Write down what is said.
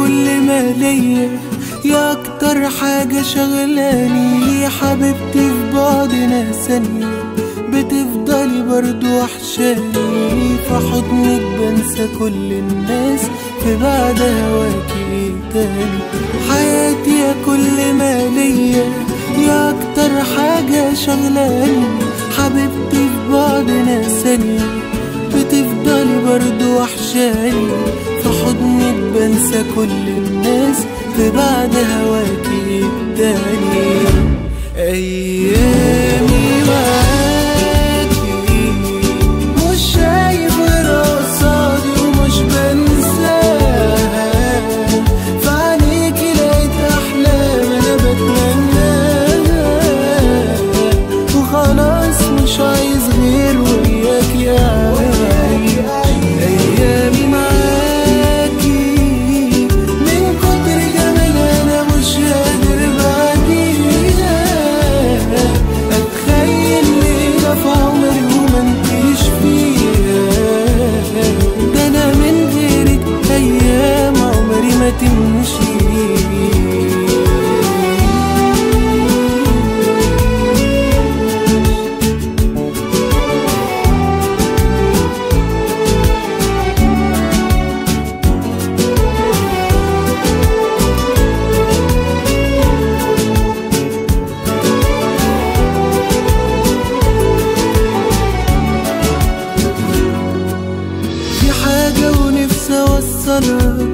كل ما ليا يا اكتر حاجة شغلاني يا حبيبتي في بعدنا ثانية بتفضلي برضو وحشاني في حضنك بنسى كل الناس في بعد هواكي ايه تاني حياتي يا كل ما ليا يا اكتر حاجة شغلاني حبيبتي في بعدنا ثانية بتفضلي برضو وحشاني في حضنك بنسى كل الناس في بعد هواكي التاني أيامي معاكي مش شايف غير قصادي ومش بنساها في عينيكي لقيت أحلام أنا بتمناها وخلاص مش عايز غير وياكي أعيش أيامي معاكي من كتر جمالها أنا مش قادر بعديها أتخيل ليلة في عمري وما انتيش فيها ده أنا من غيرك أيام عمري ما تمشي في حاجة ونفسي أوصلها